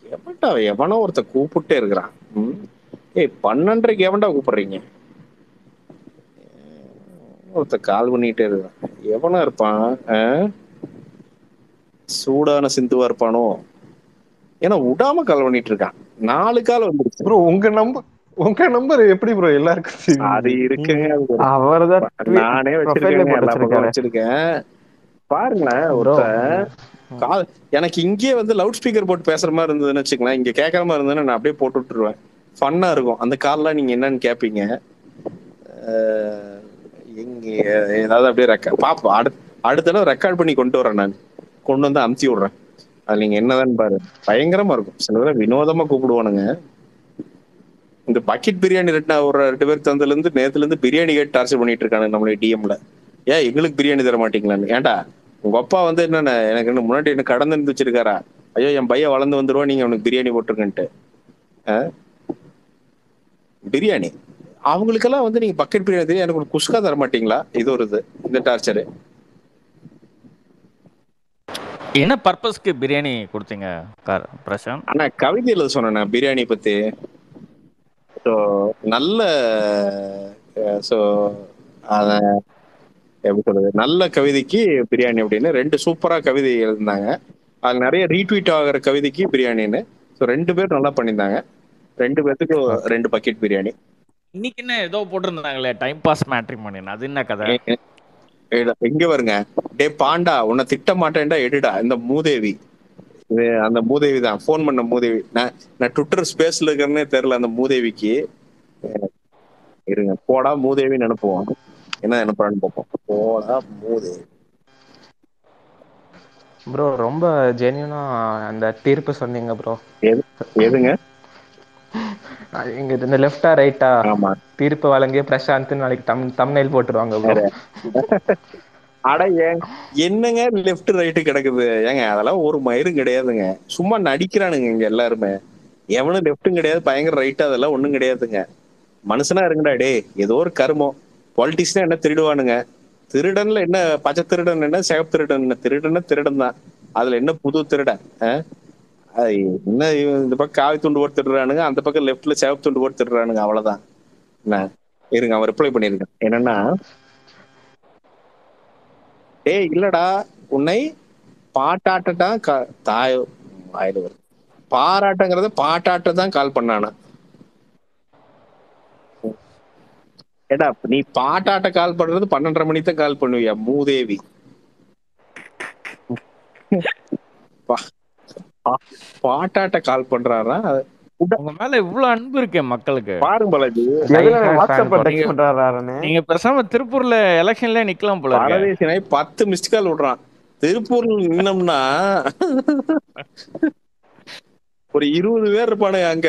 எவன்டா எவனோ ஒருத்த கூப்பிட்டே இருக்கிறான் ம். ஏய் பன்னெண்டரைக்கு எவன்டா கூப்பிடுறீங்க ஒருத்த கால் பண்ணிட்டே இருக்கிறான் எவனா இருப்பான் ஆ? சூடான சிந்துவா இருப்பானோ ஏன்னா விடாம கால் பண்ணிட்டு இருக்கான் நாலு கால் வந்துருச்சு ப்ரோ உங்க நம்பர் உங்க நம்பர் எப்படி ப்ரோ எல்லாருக்கும் தெரியும்? அது இருக்குங்க அது ஒரு- அவர்தான் நானே ப்ரொஃபைல்ல வச்சிருக்கேன் எல்லா பக்கம் போட்டு வச்சிருக்கேன் பாருங்களேன் Bro. ஒருத்தன் கால் எனக்கு இங்கேயே வந்து லவுட் ஸ்பீக்கர் போட்டு பேசுற மாதிரி இருந்ததுன்னு வச்சுக்கலாம் இங்க கேட்கற மாதிரி இருந்ததுன்னா நான் அப்படியே போட்டு விட்டுருவேன் ஃபன்னா இருக்கும் அந்த கால்லாம் நீங்க என்னன்னு கேட்பீங்க அஹ், எங்க ஏதாவது அப்படியே ரெக்கார்ட் பாப்போம் அடுத்த அடுத்த தடவை ரெக்கார்ட் பண்ணி கொண்டு வரேன் நான் கொண்டு வந்து அமுத்தி விடுறேன் அது நீங்க என்னதான் பாரு பயங்கரமா இருக்கும் சில பேர் வினோதமா கூப்பிடுவானுங்க இந்த பக்கெட் பிரியாணி ரெண்டு ஒரு ரெண்டு பேர் தந்ததுல இருந்து நேத்துல இருந்து பிரியாணி கேட்டு டார்ச்சர் பண்ணிட்டு இருக்கானு நம்மளுடைய டிஎம்ல ஏன் எங்களுக்கு பிரியாணி தர மாட்டீங்களான்னு ஏன்டா உங்க அப்பா வந்து என்னென்ன எனக்கு என்ன முன்னாடி என்ன கடந்து இருந்து வச்சிருக்காரா ஐயோ என் பையன் வளர்ந்து வந்துருவா நீங்க அவனுக்கு பிரியாணி போட்டிருக்கன்ட்டு ஆ? பிரியாணி அவங்களுக்கெல்லாம் வந்து நீங்க பக்கெட் பிரியாணி தெரியும் எனக்கு ஒரு குஸ்கா தர மாட்டீங்களா இது ஒரு இது இந்த டார்ச்சரு என்ன பர்பஸ்க்கு பிரியாணி கொடுத்தீங்க கா- பிரசாந்த் ஆனா கவிதையில சொன்னேன் பிரியாணி பத்தி ஸோ நல்ல ஸோ அத எப்படி சொல்றது நல்ல கவிதைக்கு பிரியாணி அப்படின்னு ரெண்டு சூப்பரா கவிதை எழுதினாங்க அது நிறைய ரீட்வீட் ஆகிற கவிதைக்கு பிரியாணின்னு ஸோ ரெண்டு பேர் நல்லா பண்ணியிருந்தாங்க ரெண்டு பேர்த்துக்கும் ரெண்டு பக்கெட் பிரியாணி இன்னைக்கு என்ன ஏதோ போட்டிருந்தாங்களே டைம் பாஸ் மேட்ரிமோனியன் அது என்ன கதை எ- எ- எங்க வருங்க டே பாண்டா உன்னை திட்ட மாட்டேன்டா எடுடா இந்த மூதேவி இது அந்த மூதேவி தான் ஃபோன் பண்ண மூதேவி நான் நான் ட்விட்டர் ஸ்பேஸ்ல இருக்கிறேனே தெரியல அந்த மூதேவிக்கு அஹ் இருங்க போடா மூதேவி நினைப்போம் என்ன நினைப்பான்னு பார்ப்போம் போடா மூதேவி ப்ரோ ரொம்ப ஜென்யூனா அந்த தீர்ப்பு சொன்னீங்க ப்ரோ எது எதுங்க இங்க இந்த லெஃப்டா ரைட்டா ஆமா தீர்ப்பு வழங்கிய பிரசாந்த் நாளைக்கு தம் தம்னைல் போட்டுருவாங்க ப்ரோ அட ஏன் என்னங்க லெஃப்ட் ரைட்டு கிடக்குது ஏங்க அதெல்லாம் ஒரு மயிரும் கிடையாதுங்க சும்மா நடிக்கிறானுங்க இங்க எல்லாருமே எவனும் லெஃப்ட்டும் கிடையாது பயங்கர ரைட்டு அதெல்லாம் ஒண்ணும் கிடையாதுங்க மனுஷனா இருங்கடா டேய் ஏதோ ஒரு கருமம் பாலிட்டிக்ஸ்னா என்ன திருடுவானுங்க திருடன்ல என்ன பச்சை திருடன் என்ன சிவப்பு திருடன் என்ன திருடன்னா திருடன் தான் அதுல என்ன புது திருடன் ஆ? அது என்ன இவன் இந்த பக்கம் காவி துண்டு போட்டு திருடுறானுங்க அந்த பக்கம் லெஃப்ட்ல சிவப்பு துண்டு போட்டு திருடுறானுங்க அவ்வளவுதான் என்ன இருங்க அவன் ரிப்ளை பண்ணிருக்கான் என்னன்னா ஏய் இல்லடா உன்னை பாட்டாட்டதான் கா- தாய் வாயில வருது பாராட்டங்கிறத பாட்டாட்ட தான் கால் பண்ணானா ஏடா நீ பாட்டாட்ட கால் பண்றது பன்னெண்டரை மணிக்கு தான் கால் பண்ணுவியா மூதேவி பா- பா- பாட்டாட்ட கால் பண்றாரா உங்க மேல இவ்வளவு அன்பு இருக்கே மக்களுக்கு பாருங்க பாலாஜி எதுல fan வாட்ஸ்அப்ல போட்டீங்க. டெக்ஸ்ட் பண்றாருன்னு நீங்க பேசாம திருப்பூர்ல எலெக்ஷன்ல நிக்கலாம் போல இருக்கு. பாரதேசி நாய் பத்து மிஸ்ட் கால் விடுறான் திருப்பூர்ல நின்னோம்னா ஒரு இருபது பேர் இருப்பானுங்க அங்க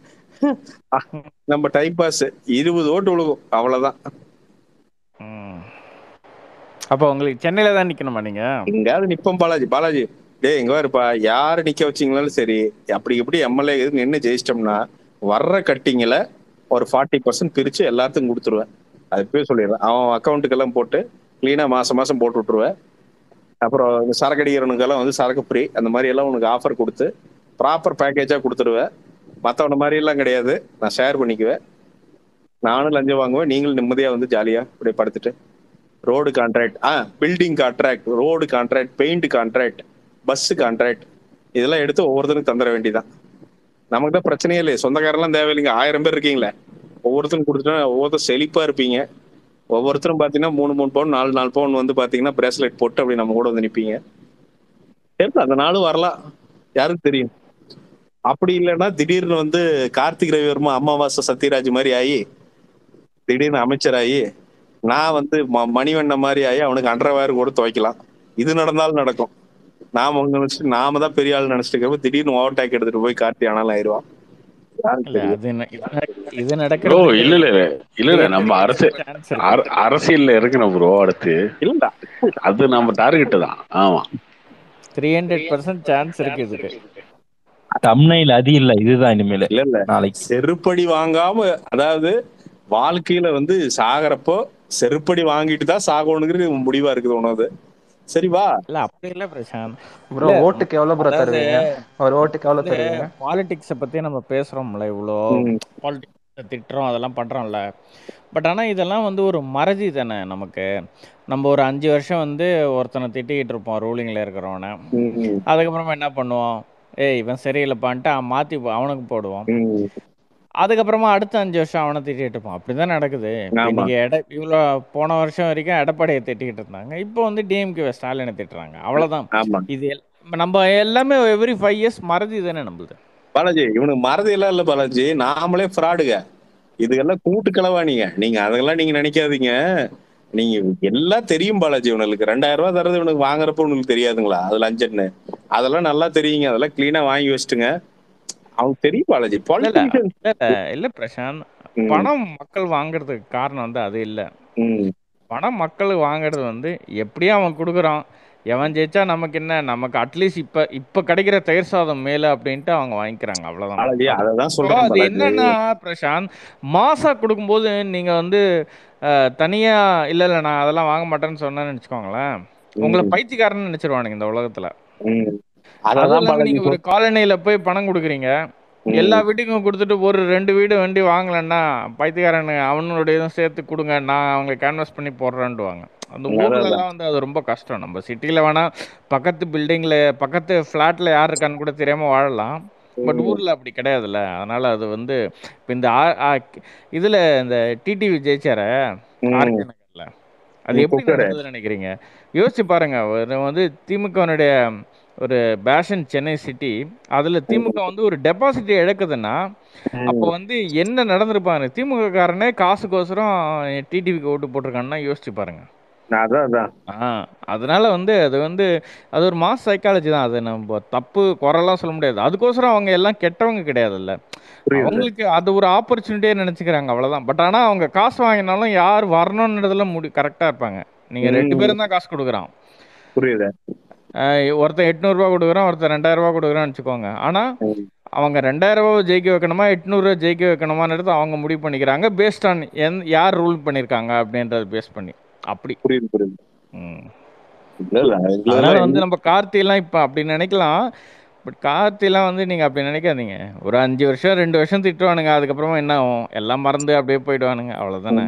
நம்ம டைம் பாஸ் இருபது ஓட்டு விழுகும் அவ்வளவுதான் ம். அப்ப உங்களுக்கு சென்னையில தான் நிக்கணுமா நீங்க எங்காவது நிப்போம் பாலாஜி பாலாஜி டேய் எங்க இருப்பா யாரு நிக்க வச்சீங்களாலும் சரி அப்படி இப்படி எம்எல்ஏ நின்று ஜெயிச்சிட்டோம்னா வர்ற கட்டிங்கில ஒரு ஃபார்ட்டி பர்சன்ட் பிரிச்சு எல்லாத்துக்கும் கொடுத்துருவேன் அது போய் சொல்லிடுறேன் அவன் அக்கௌண்ட்டுக்கு எல்லாம் போட்டு கிளீனா மாசம் மாசம் போட்டு விட்டுருவேன் அப்புறம் இந்த சரக்கு அடிக்கிறவனுக்கெல்லாம் வந்து சரக்கு ஃப்ரீ அந்த மாதிரி எல்லாம் உனக்கு ஆஃபர் கொடுத்து ப்ராப்பர் பேக்கேஜா கொடுத்துருவேன் மற்றவன மாதிரி எல்லாம் கிடையாது நான் ஷேர் பண்ணிக்குவேன் நானும் லஞ்சம் வாங்குவேன் நீங்களும் நிம்மதியா வந்து ஜாலியா அப்படியே படுத்துட்டு ரோடு கான்ட்ராக்ட் ஆ building contract road contract paint contract bus contract இதெல்லாம் எடுத்து ஒவ்வொருத்தருக்கும் தந்துட வேண்டியதான் நமக்கு தான் பிரச்சனையே இல்லை சொந்தக்காரெல்லாம் தேவையில்லைங்க ஆயிரம் பேர் இருக்கீங்களே ஒவ்வொருத்தரும் கொடுத்துட்டா ஒவ்வொருத்தரும் செழிப்பா இருப்பீங்க ஒவ்வொருத்தரும் பாத்தீங்கன்னா மூணு மூணு பவுன் நாலு நாலு பவுன் வந்து பாத்தீங்கன்னா பிரேஸ்லெட் போட்டு அப்படி நம்ம கூட வந்து நிப்பீங்க தெரியல அந்த நாளும் வரலாம் யாருக்கு தெரியும் அப்படி இல்லைன்னா திடீர்னு வந்து கார்த்திக் ரவிவர்மா அமாவாசை சத்யராஜ் மாதிரி ஆகி திடீர்னு அமைச்சராகி நான் வந்து ம- மணிவண்ண மாதிரி ஆகி அவனுக்கு அண்டர்வேர் கூட துவைக்கலாம் இது நடந்தாலும் நடக்கும் நாம அவங்க நினைச்சு நாம தான் பெரிய ஆள் நினைச்சிட்டு இருக்கிறப்ப திடீர்னு ஓவர் டேக் எடுத்துட்டு போய் கார்த்தி ஆனாலும் ஆயிடுவான் யாருக்கு இல்ல தெரியும்? அது என்ன- இது நட- இது ப்ரோ நடக்கிறது இல்ல இல்ல இல்ல இல்ல இல்ல நம்ம அரசு சான்ஸ் இருக்கு அர- அரசியல்ல இருக்கணும் ப்ரோ அடுத்து இல்லடா அது நம்ம டார்கெட் தான் ஆமா த்ரீ ஹண்ட்ரட் பர்சன்ட் சான்ஸ் இருக்கு இதுக்கு தம்னைல் அது இல்ல இதுதான் இனிமேல் இல்ல இல்ல நாளைக்கு செருப்படி வாங்காம அதாவது வாழ்க்கையில வந்து சாகரப்போ செருப்படி வாங்கிட்டு தான் சாகணுங்கிறது முடிவா இருக்குது உனது சரி வா இல்ல அப்படி இல்ல பிரசாந்த் ப்ரோ இல்ல ஓட்டுக்கு எவ்வளவு ப்ரோ அதாவது தருவீங்க ஒரு ஓட்டுக்கு எவ்வளவு வந்து தருவீங்க பாலிடிக்ஸை பத்தி நம்ம பேசுறோம்ல இவ்வளோ ம், பாலிடிக்ஸ் திட்டுறோம் அதெல்லாம் பண்றோம்ல பட் ஆனா இதெல்லாம் வந்து ஒரு மறதி தானே நமக்கு நம்ம ஒரு அஞ்சு வருஷம் வந்து ஒருத்தனை திட்டிக்கிட்டு இருப்போம் ரூலிங்ல இருக்கிறவனை ம், ம், அதுக்கப்புறமா என்ன பண்ணுவோம் ஏய் இவன் சரியில்லைப்பான்ட்டு அவன் மாத்தி போ- அவனுக்கு போடுவோம் ம். அதுக்கப்புறமா அடுத்த அஞ்சு வருஷம் அவனை திட்டிட்டு இருப்பான் அப்படிதான் நடக்குது இப்போ ஆமா இன்னைக்கு எட இவ்வளோ போன வருஷம் வரைக்கும் எடப்பாடியை திட்டிக்கிட்டு இருந்தாங்க இப்போ வந்து டிஎம்கே ஸ்டாலினை திட்டுறாங்க அவ்வளவுதான் ஆமா இது எல்- நம்ம எல்லாமே எவ்ரி ஃபைவ் இயர்ஸ் மறதி தானே நம்மளுது பாலாஜி இவனுக்கு மறதி எல்லாம் இல்ல பாலாஜி நாமளே ஃப்ராடுங்க இதுக்கெல்லாம் கூட்டு களவாணிங்க நீங்க அதெல்லாம் நீங்க நினைக்காதீங்க நீங்க எல்லாம் தெரியும் பாலாஜி இவனுக்கு ரெண்டாயிரம் ரூபாய் தரது இவனுக்கு வாங்குறப்ப உனக்கு தெரியாதுங்களா அதுல அஞ்சன்னு அதெல்லாம் நல்லா தெரியுங்க அதெல்லாம் கிளீனா வாங்கி வச்சுட்டுங்க அவனுக்கு தெரியும் பாலாஜி இல்ல இல்ல பாலிட்டிஷியன் இல்ல இல்ல இல்ல பிரசாந்த் பணம் மக்கள் வாங்குறதுக்கு காரணம் வந்து அது இல்ல பணம் மக்கள் வாங்குறது வந்து எப்படியும் அவன் கொடுக்குறான் எவன் ஜெயிச்சா நமக்கு என்ன நமக்கு அட்லீஸ்ட் இப்ப இப்ப கிடைக்கிற தயிர் சாதம் மேல அப்படின்ட்டு அவங்க வாங்கிக்கிறாங்க அவ்வளவுதான் பாலாஜி அததான் இப்போ சொல்றேன் அது பாலாஜி என்னன்னா பிரசாந்த் மாசா கொடுக்கும்போது நீங்க வந்து அஹ், தனியா இல்ல இல்ல நான் அதெல்லாம் வாங்க மாட்டேன்னு சொன்னேன்னு வச்சுக்கோங்களேன் உங்களை ம், பைத்தியக்காரன்னு நினைச்சிருவானுங்க இந்த உலகத்துல ம். அதுவும் அததான் இல்லாம பாலாஜி நீங்க ஒரு சொல் காலனில போய் பணம் கொடுக்குறீங்க ம், எல்லா வீட்டுக்கும் கொடுத்துட்டு ஒரு ரெண்டு வீடு வண்டி வாங்கலன்னா பைத்தியக்காரனு அவனுடைய இதுவும் சேர்த்து கொடுங்க நான் அவங்க கேன்வாஸ் பண்ணி போடுறேன்டுவாங்க அந்த அதான் ஊர்ல அதான் எல்லாம் வந்து அது ரொம்ப கஷ்டம் நம்ம சிட்டில வேணா பக்கத்து பில்டிங்ல பக்கத்து ஃபிளாட்ல யார் இருக்கான்னு கூட தெரியாம வாழலாம் பட் ம், ஊர்ல அப்படி கிடையாதுல்ல அதனால அது வந்து இப்போ இந்த ஆ- ஆ- இதுல இந்த டிடிவி ஜெயிச்சார ம். ஆர்கே நகர்ல அது ம், எப்படி குக்கரு நடந்ததுன்னு நினைக்கிறீங்க யோசிச்சு பாருங்க ஒரு வந்து திமுகனுடைய ஒரு பேஷன் சென்னை சிட்டி அதுல திமுக வந்து ஒரு டெபாசிட் இழக்குதுன்னா அப்போ ம். வந்து என்ன நடந்திருப்பாங்க திமுக காரனே காசுக்கோசரம் டிடிவிக்கு ஓட்டு போட்டிருக்காங்கன்னா யோசிச்சு பாருங்க அதான் அதான் ஆ அதனால வந்து அது வந்து அது ஒரு மாஸ் சைக்காலஜி தான் அது நம்ம தப்பு குறைலாம் சொல்ல முடியாது அதுக்கோசரம் அவங்க எல்லாம் கெட்டவங்க கிடையாதுல்ல புரியுது அவங்களுக்கு அது ஒரு ஆப்பர்ச்சுனிட்டியே நினைச்சுக்கிறாங்க அவ்வளவுதான் பட் ஆனா அவங்க காசு வாங்கினாலும் யார் வரணுன்றதுல முடி கரெக்டா இருப்பாங்க நீங்க ரெண்டு ம், பேரும் தான் காசு கொடுக்குறான் புரியுது ஆஹ் ஒருத்தன் எட்நூறுபா கொடுக்குறான் ஒருத்தன் ரெண்டாயிரம் ரூபாய் கொடுக்குறான்னு வச்சுக்கோங்க ஆனா ம், அவங்க ரெண்டாயிரம் ரூபாய் ஜெயிக்க வைக்கணுமா எட்நூறுவா ஜெயிக்க வைக்கணுமான்றது அவங்க முடிவு பண்ணிக்கிறாங்க பேஸ்ட் ஆன் எந் யார் ரூல் பண்ணியிருக்காங்க அப்படின்றத பேஸ் பண்ணி அப்படி புரியுது புரியுது ம். இல்ல இல்ல இதுல அதனால எல்லாம் வந்து நம்ம கார்த்திலாம் இப்போ அப்படி நினைக்கலாம் பட் கார்த்திலாம் வந்து நீங்க அப்படி நினைக்காதீங்க ஒரு அஞ்சு வருஷம் ரெண்டு வருஷம் திட்டுவானுங்க அதுக்கப்புறமா என்ன ஆகும் எல்லாம் மறந்து அப்படியே போயிடுவானுங்க அவ்வளவுதானே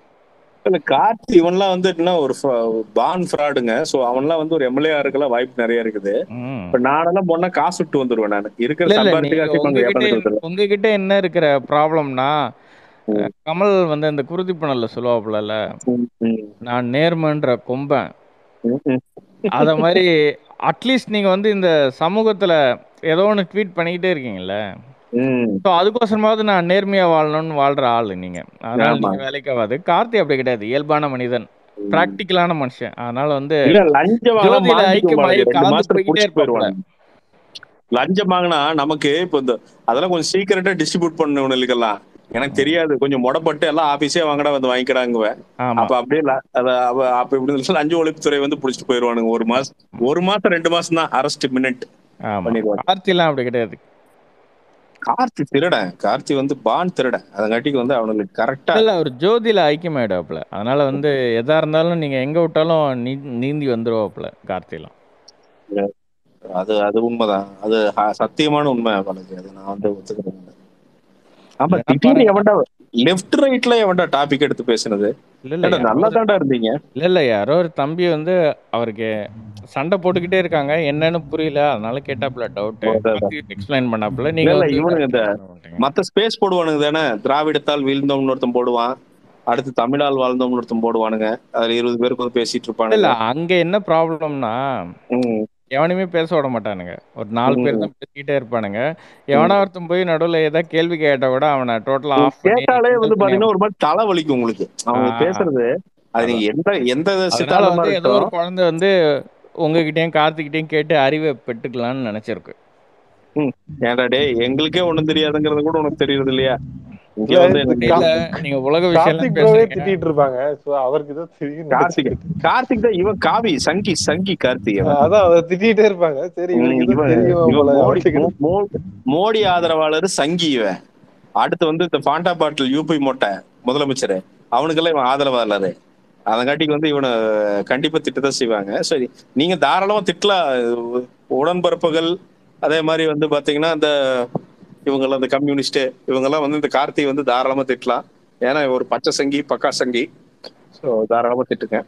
இல்ல கார்த்தி இவன்லாம் வந்து என்ன ஒரு பான் ஃப்ராடுங்க சோ அவன்லாம் வந்து ஒரு எம்எல்ஏ இருக்கலாம் வாய்ப்பு நிறைய இருக்குது ம் இப்ப நானெல்லாம் போனா காசு விட்டு வந்துருவேன் நான் இருக்கிற இல்ல இல்ல சம்பாதிச்சு நீங்க காசு இவங்க உங்ககிட்ட ஏப்பந்துட்டு வந்துருவேன் உங்ககிட்ட என்ன இருக்கிற ப்ராப்ளம்னா ம், கமல் வந்து அந்த குருதி புனல்ல சொல்லுவாப்புல ம், ம், நான் நேர்மன்ற கொம்பன் ம், ம். அத மாதிரி அட்லீஸ்ட் நீங்க வந்து இந்த சமூகத்துல ஏதோ ஒன்று ட்வீட் பண்ணிக்கிட்டே இருக்கீங்கல்ல ம், ஸோ அதுக்கோசரமாவது நான் நேர்மையா வாழணும்னு வாழ்ற ஆளு நீங்க அதனால ஆமா நீங்க வேலைக்கு ஆகாது கார்த்தி அப்படி கிடையாது இயல்பான மனிதன் ம். பிராக்டிக்கலான மனுஷன் அதனால வந்து இல்ல லஞ்சம் வாங்கினா ஜோதியில மாட்டிக்கும் ஐக்கியமாயி பாலாஜி ரெண்டு கலந்து மாசத்துல போய்கிட்டே புடிச்சிட்டு இருப்பாப்புல போயிருவாங்க லஞ்சம் வாங்கினா நமக்கு இப்ப இந்த அதெல்லாம் கொஞ்சம் சீக்கிரட்டா டிஸ்ட்ரிபியூட் பண்ணவனுக்கெல்லாம் எனக்கு தெரியாது கொஞ்சம் முடப்பட்டு எல்லாம் ஆபீஸே வாங்கடா வந்து வாங்கிக்கிறாங்குவேன் ஆமா அப்ப அப்படியே ல- அத அவ அப்ப இப்படி இருந்துச்சுன்னா லஞ்ச ஒழிப்புத்துறை வந்து புடிச்சிட்டு போயிருவானுங்க ஒரு மாசம் ஒரு மாசம் ரெண்டு மாசம் தான் அரெஸ்ட் மினிட் ஆமா பண்ணிடுவாங்க கார்த்திலாம் அப்படி கிடையாது கார்த்தி திருடன் கார்த்தி வந்து பான் திருடன் அதங்காட்டிக்கு வந்து அவனுக்கு கரெக்டா இல்ல அவர் ஜோதியில ஐக்கியமாயிடுவாப்புல அதனால வந்து எதா இருந்தாலும் நீங்க எங்க விட்டாலும் நீ- நீந்தி வந்துருவாப்புல கார்த்திலாம் அது அது உண்மைதான் அது ஹ- சத்தியமான உண்மை பாலாஜி அது நான் வந்து ஒத்துக்கிறேன் ஆமா இல்லைன்னா திடீர்னு பாருங்க எவன்டா லெஃப்ட் ரைட்ல எவன்டா டாபிக் எடுத்து பேசுனது இல்ல இல்ல ஏன்டா நல்லா யாரோ தான்டா இருந்தீங்க இல்ல இல்ல யாரோ ஒரு தம்பி வந்து அவருக்கு சண்டை போட்டுக்கிட்டே இருக்காங்க என்னன்னு புரியல அதனால கேட்டாப்புல டவுட் அதான். எக்ஸ்பிளைன் பண்ணாப்புல இல்ல நீங்க இல்ல வந்து இவனுங்க இந்த correct பண்ண மாட்டீங்க. மத்த ஸ்பேஸ் போடுவானுங்க தானே திராவிடத்தால் வீழ்ந்தோம்னு ஒருத்தன் போடுவான் அடுத்து தமிழால் வாழ்ந்தோம்னு ஒருத்தன் போடுவானுங்க அதுல இருபது பேருக்கு வந்து பேசிட்டு இல்ல இருப்பானுங்க இல்ல அங்க என்ன ப்ராப்ளம்னா ம், எவனையுமே பேச விட மாட்டானுங்க ஒரு நாலு பேர் ம், தான் பேசிக்கிட்டே இருப்பானுங்க எவனா ஒருத்தன் போய் நடுவுல ஏதாவது கேள்வி கேட்டா கூட அவனை டோட்டலா ம். ஆஃப் பண்ணி கேட்டாலே கிண்டல் வந்து பண்ணி பாத்தீங்கன்னா ஒரு மாதிரி தலை வலிக்கும் உங்களுக்கு அவங்க ஆஹ் பேசுறது அது நீங்க அதான் எந்த எந்த அதனால சித்தாந்தமா வந்து ஏதோ ஒரு இருக்கட்டும் குழந்தை வந்து உங்ககிட்டயும் கார்த்திகிட்டயும் கேட்டு அறிவை பெற்றுக்கலாம்னு நினைச்சிருக்கு ம், ஏன்டா டேய் எங்களுக்கே ஒண்ணும் தெரியாதுங்கிறது கூட உனக்கு தெரியுது இல்லையா இங்க இல்ல வந்து இது எனக்கு இல்ல கா- நீங்க உலக விஷயம் எல்லாம் கார்த்திக் ப்ரோவே பேசுறீங்க திட்டிட்டு இருப்பாங்க சோ அவருக்கு ஏதோ தெரியும் கார்த்திக் நினைச்சுக்கிட்டு கார்த்திக் தான் இவன் காவி சங்கி சங்கி கார்த்திக் அவன் அதான் அதை திட்டிகிட்டே இருப்பாங்க சரி ம், இவருக்கு ஏதோ இவன் தெரியும் இவன் போல மோடி அவருக்கு மோ- மோ- மோடி ஆதரவாளர் சங்கி இவன் அடுத்து வந்து இந்த பாண்டா பாட்டில் யூபி மொட்டை முதலமைச்சர் அவனுக்கெல்லாம் இவன் ஆதரவாளரு அதங்காட்டிக்கு வந்து இவனை கண்டிப்பா திட்டதான் செய்வாங்க சரி நீங்க தாராளமா திட்டலாம் உடன்பிறப்புகள் அதே மாதிரி வந்து பாத்தீங்கன்னா இந்த இவங்கெல்லாம் இந்த கம்யூனிஸ்ட் இவங்கெல்லாம் வந்து இந்த கார்த்தி வந்து தாராளமா திட்டலாம் ஏன்னா ஒரு பச்சை சங்கி பக்கா சங்கி ஸோ தாராளமா திட்டுங்க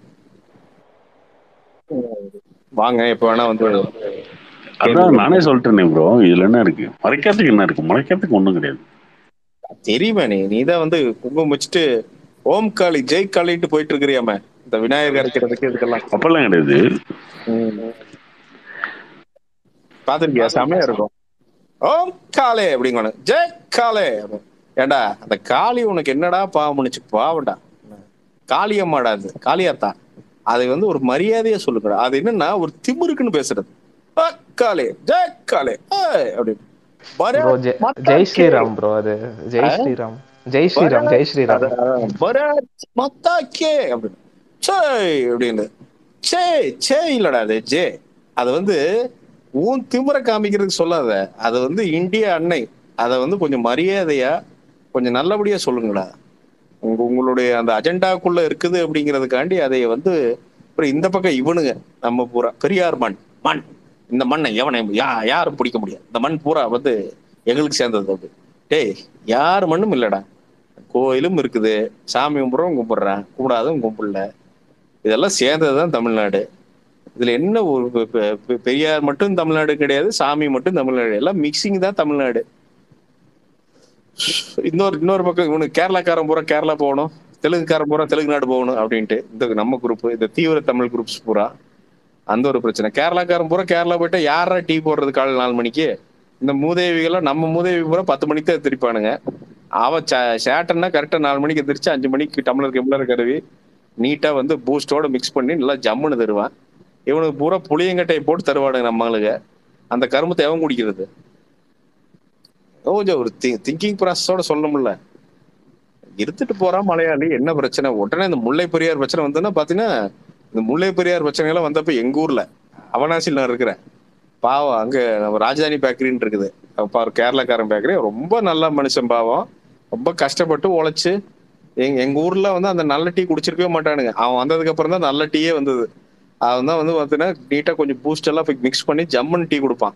உம், வாங்க இப்ப வேணா வந்து அதான் நானே சொல்லிட்டேனே ப்ரோ இதுல என்ன இருக்கு மறைக்கிறதுக்கு என்ன இருக்கு மறைக்கிறதுக்கு ஒண்ணும் கிடையாது தெரியுமா நீ நீதான் வந்து குங்குமம் வச்சுட்டு ஓம் காளி ஜெய் காளின்ட்டு போயிட்டு இருக்கிறியாம இந்த விநாயகர் அரைக்கிறதுக்கு இதுக்கெல்லாம் அப்பெல்லாம் கிடையாது பாத்திருக்கியா செமையா இருக்கும் ஓம் காளே அப்படிங்கணும் ஜெய் காளே அப்படின்னு. ஏண்டா அந்த காளி உனக்கு என்னடா பாவம் பண்ணுச்சு பாவண்டா காளியம்மாடா அது காளியாத்தா அது வந்து ஒரு மரியாதையா சொல்லுங்கடா அது என்னன்னா ஒரு திமிருக்குன்னு பேசுறது "ஆ, காளே ஜெய் காளே ஏய்" அப்படின்னு பரத் ப்ரோ மாதா ஜெய் கே. ஸ்ரீராம் ப்ரோ அது ஜெய் ஆ? ஸ்ரீராம் ஜெய் ஸ்ரீராம் ஜெய் ஸ்ரீராம் அதான், பரத் மாதா கே அப்படின்னு சேய் அப்படின்னு சே சே இல்லடா அது ஜே அது வந்து உன் திமிர காமிக்கிறதுக்கு சொல்லாத அது வந்து இந்திய அன்னை அதை வந்து கொஞ்சம் மரியாதையா கொஞ்சம் நல்லபடியா சொல்லுங்கடா உங்க உங்களுடைய அந்த அஜெண்டாக்குள்ள இருக்குது அப்படிங்கிறதுக்காண்டி அதை வந்து அப்புறம் இந்த பக்கம் இவனுங்க நம்ம பூரா பெரியார் மண் மண் இந்த மண்ணை எவனை யா யாரும் பிடிக்க முடியாது இந்த மண் பூரா வந்து எங்களுக்கு சேர்ந்தது அப்படி டேய் யார் மண்ணும் இல்லடா கோயிலும் இருக்குது சாமி கும்பிட்றவங்க கும்பிட்றேன் கும்பிடாதவங்க கும்பிடல இதெல்லாம் சேர்ந்ததுதான் தமிழ்நாடு இதுல என்ன ஒரு பெ- பெ- பெ- பெரியார் மட்டும் தமிழ்நாடு கிடையாது சாமி மட்டும் தமிழ்நாடு எல்லாம் மிக்சிங் தான் தமிழ்நாடு இன்னொரு இன்னொரு பக்கம் இவனுக்கு கேரளாக்காரன் பூரா கேரளா போகணும் தெலுங்குக்காரன் பூரா தெலுங்கு நாடு போகணும் அப்படின்ட்டு இந்த நம்ம குரூப் இந்த தீவிர தமிழ் குரூப்ஸ் பூரா அந்த ஒரு பிரச்சனை கேரளாக்காரன் பூரா கேரளா போயிட்டா யாரா டீ போடுறது காலை நாலு மணிக்கு இந்த மூதேவிகள்லாம் நம்ம மூதேவி பூரா பத்து மணிக்கு தான் திருப்பானுங்க அவன் சேட்டன்னா கரெக்டா நாலு மணிக்கு எந்திரிச்சு அஞ்சு மணிக்கு டம்ளர் கிம்ளர் கருவி நீட்டா வந்து பூஸ்டோட மிக்ஸ் பண்ணி நல்லா ஜம்முன்னு தருவான் இவனுக்கு பூரா புளியங்கட்டையை போட்டு தருவானுங்க நம்மளுக்கு அந்த கருமத்தை எவன் குடிக்கிறது கொஞ்சம் ஒரு திங்கிங் ப்ராசஸோட சொல்லணும்ல இருந்துட்டு போறான் மலையாளி என்ன பிரச்சனை உடனே இந்த முல்லை பெரியார் பிரச்சனை வந்ததுன்னா பாத்தீங்கன்னா இந்த முல்லை பெரியார் பிரச்சனை எல்லாம் வந்தப்ப எங்க ஊர்ல அவனாசியில் நான் இருக்கிறேன் பாவம் அங்க நம்ம ராஜதானி பேக்கரின்னு இருக்குது அப்ப அவர் கேரளாக்காரன் பேக்கரி ரொம்ப நல்ல மனுஷன் பாவம் ரொம்ப கஷ்டப்பட்டு உழைச்சு எங்க எங்க ஊர்ல வந்து அந்த நல்ல டீ குடிச்சிருக்கவே மாட்டானுங்க அவன் வந்ததுக்கு அப்புறம் தான் நல்ல டீயே வந்தது அவன் தான் வந்து பாத்தீங்கன்னா நீட்டா கொஞ்சம் பூஸ்ட் எல்லாம் மிக்ஸ் பண்ணி ஜம்முன்னு டீ கொடுப்பான்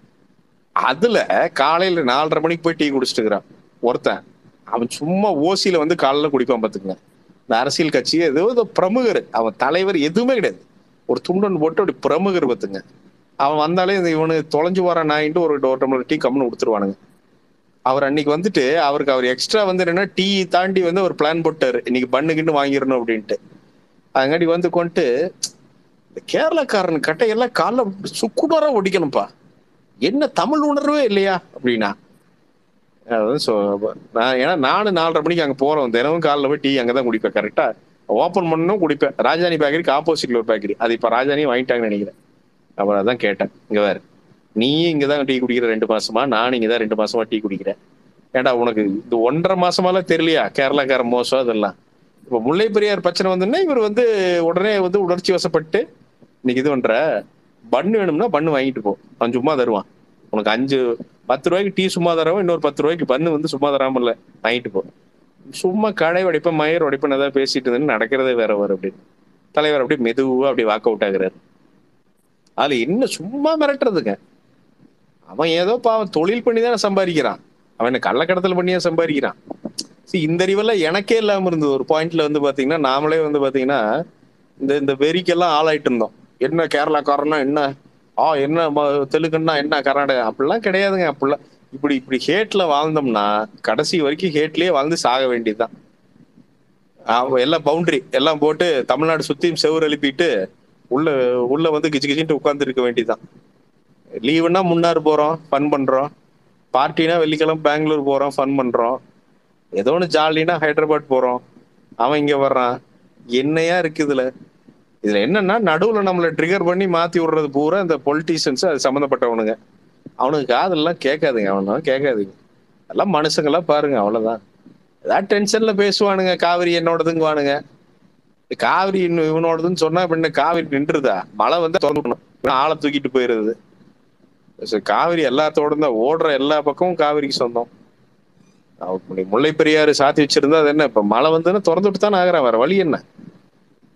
அதுல காலையில நாலரை மணிக்கு போய் டீ குடிச்சிட்டு இருக்கிறான் ஒருத்தன் அவன் சும்மா ஓசியில வந்து காலைல குடிப்பான் பாத்துக்கங்க இந்த அரசியல் கட்சி ஏதோ ஏதோ பிரமுகர் அவன் தலைவர் எதுவுமே கிடையாது ஒரு துண்டன் போட்டு அப்படி பிரமுகர் பாத்துங்க அவன் வந்தாலே இந்த இவனு தொலைஞ்சு வர நாயின்ட்டு ஒரு ஒரு டம்ளர் டீ கம்னு கொடுத்துருவானுங்க அவர் அன்னைக்கு வந்துட்டு அவருக்கு அவர் எக்ஸ்ட்ரா வந்து என்னன்னா டீ தாண்டி வந்து ஒரு பிளான் போட்டாரு இன்னைக்கு பண்ணுகிட்டு வாங்கிடணும் அப்படின்ட்டு அதுங்காட்டி வந்து கொண்டு இந்த கேரளாக்காரன் கட்டையெல்லாம் காலைல சுக்குனரா ஒடிக்கணும்ப்பா என்ன தமிழ் உணர்வே இல்லையா அப்படின்னா அதான் சொ- நான் ஏன்னா நானும் நாலரை மணிக்கு அங்க போறோம் தினமும் காலைல போய் டீ அங்கதான் குடிப்பேன் கரெக்டா ஓப்பன் பண்ணணும் குடிப்பேன் ராஜானி பேக்கரிக்கு ஆப்போசிட்ல ஒரு பேக்கரி அது இப்ப ராஜானியும் வாங்கிட்டாங்கன்னு நினைக்கிறேன் அப்புறம் அதான் கேட்டேன் இங்க வேற நீ இங்கதான் டீ குடிக்கிற ரெண்டு மாசமா நானும் இங்கதான் ரெண்டு மாசமா டீ குடிக்கிறேன் ஏன்டா உனக்கு இந்த ஒன்றரை மாசமாலாம் தெரியலையா கேரளாக்காரன் மோசம் அதெல்லாம் இப்ப முல்லை பெரியார் பிரச்சனை வந்துன்னா இவர் வந்து உடனே வந்து உணர்ச்சி வசப்பட்டு இன்னைக்கு இது பண்ற பண்ணு வேணும்னா பண்ணு வாங்கிட்டு போ அவன் சும்மா தருவான் உனக்கு அஞ்சு பத்து ரூபாய்க்கு டீ சும்மா தரவன் இன்னொரு பத்து ரூபாய்க்கு பண்ணு வந்து சும்மா தராம இல்ல வாங்கிட்டு போ சும்மா கடை உடைப்பேன் மயர் உடைப்பேன் ஏதாவது பேசிட்டு இருந்தேன்னு நடக்கிறதே வேற வரும் அப்படின்னு தலைவர் அப்படியே மெதுவா அப்படி வாக் அவுட் ஆகுறாரு அதுல என்ன சும்மா மிரட்டுறதுங்க அவன் ஏதோ பாவம் தொழில் பண்ணி தானே சம்பாதிக்கிறான் அவன் என்ன கள்ளக்கடத்தல் பண்ணியே சம்பாதிக்கிறான் See, இந்த அறிவெல்லாம் எனக்கே இல்லாம இருந்தது ஒரு பாயிண்ட்ல வந்து பாத்தீங்கன்னா நாமளே வந்து பாத்தீங்கன்னா இந்த இந்த வெறிக்கெல்லாம் ஆளாயிட்டு இருந்தோம் என்ன கேரளாக்காரன்னா என்ன ஆ என்ன ம- தெலுங்குன்னா என்ன கர்நாடகா அப்படிலாம் கிடையாதுங்க அப்படிலாம் இப்படி இப்படி ஹேட்ல வாழ்ந்தோம்னா கடைசி வரைக்கும் ஹேட்லயே வாழ்ந்து சாக வேண்டியதுதான் ஆமா, எல்லாம் பவுண்டரி எல்லாம் போட்டு தமிழ்நாடு சுத்தியும் செவுறு எழுப்பிட்டு உள்ள உள்ள வந்து கிச்சு கிச்சின்ட்டு உட்கார்ந்து இருக்க வேண்டியதுதான் லீவுன்னா முன்னார் போறோம் ஃபன் பண்றோம் பார்ட்டினா வெள்ளிக்கிழமை பெங்களூர் போறோம் ஃபன் பண்றோம் ஏதோ ஒன்று ஜாலினா ஹைதராபாத் போறோம் அவன் இங்க வர்றான் என்னையா இருக்கு இதுல இதுல என்னன்னா நடுவுல நம்மள ட்ரிகர் பண்ணி மாத்தி விடுறது பூரா இந்த பொலிட்டீஷியன்ஸ் அது சம்மந்தப்பட்டவனுங்க அவனுக்கு காதெல்லாம் கேட்காதுங்க அவனும் கேட்காதுங்க எல்லாம் மனுஷங்களா பாருங்க அவ்வளவுதான் ஏதாவது டென்ஷன்ல பேசுவானுங்க காவிரி என்னோடதுங்குவானுங்க காவிரி இன்னும் இவனோடதுன்னு சொன்னா இப்ப என்ன காவிரி நின்றுதா மழை வந்து திறந்துடணும் ஆளை தூக்கிட்டு போயிருது சரி, காவிரி எல்லாத்தோட தான் ஓடுற எல்லா பக்கமும் காவிரிக்கு சொந்தம் அப்படி முல்லை பெரியாறு சாத்தி வச்சிருந்தா அது என்ன இப்ப மழை வந்துன்னு திறந்து விட்டு தானே ஆகுறான் வேற வழி என்ன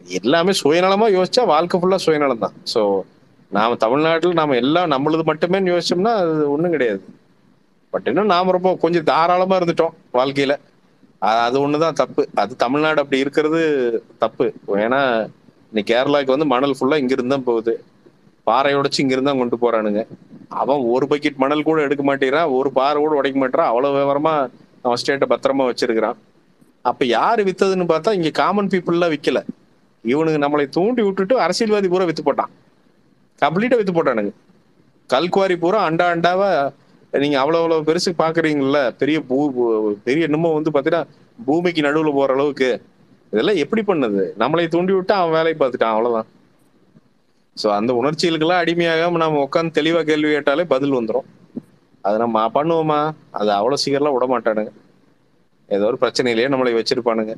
எல்லாமே சுயநலமா யோசிச்சா வாழ்க்கை ஃபுல்லா சுயநலம் தான் ஸோ நாம தமிழ்நாட்டில் நாம எல்லாம் நம்மளது மட்டுமே யோசிச்சோம்னா அது ஒண்ணும் கிடையாது பட் இன்னும் நாம ரொம்ப கொஞ்சம் தாராளமா இருந்துட்டோம் வாழ்க்கையில அ- அது ஒண்ணுதான் தப்பு அது தமிழ்நாடு அப்படி இருக்கிறது தப்பு ஏன்னா இன்னைக்கு கேரளாக்கு வந்து மணல் ஃபுல்லா இங்க இருந்தா போகுது பாறை உடைச்சு இங்க இருந்தா கொண்டு போறானுங்க அவன் ஒரு பக்கெட் மணல் கூட எடுக்க மாட்டேங்கிறான் ஒரு பாறை கூட உடைக்க மாட்டேறான் அவ்வளவு விவரமா அவன் ஸ்டேட்டை பத்திரமா வச்சிருக்கிறான் அப்ப யாரு வித்ததுன்னு பார்த்தா இங்க காமன் பீப்புள்லாம் விக்கல இவனுங்க நம்மளை தூண்டி விட்டுட்டு அரசியல்வாதி பூரா வித்து போட்டான் கம்ப்ளீட்டா வித்து போட்டானுங்க கல்குவாரி பூரா அண்டா அண்டாவா நீங்க அவ்வளவு அவ்வளவு பெருசு பாக்குறீங்கல்ல பெரிய பூ பூ- பெரிய என்னமோ வந்து பாத்தீங்கன்னா பூமிக்கு நடுவுல போற அளவுக்கு இதெல்லாம் எப்படி பண்ணுது நம்மளை தூண்டி விட்டு அவன் வேலையை பார்த்துட்டான் அவ்வளவுதான் சோ அந்த உணர்ச்சிகளுக்கெல்லாம் அடிமையாகாம நம்ம உட்காந்து தெளிவா கேள்வி கேட்டாலே பதில் வந்துரும் அது நம்ம பண்ணுவோமா அது அவ்வளவு சீக்கிரம்லாம் விட மாட்டானுங்க ஏதோ ஒரு பிரச்சனையிலேயே நம்மளை வச்சிருப்பானுங்க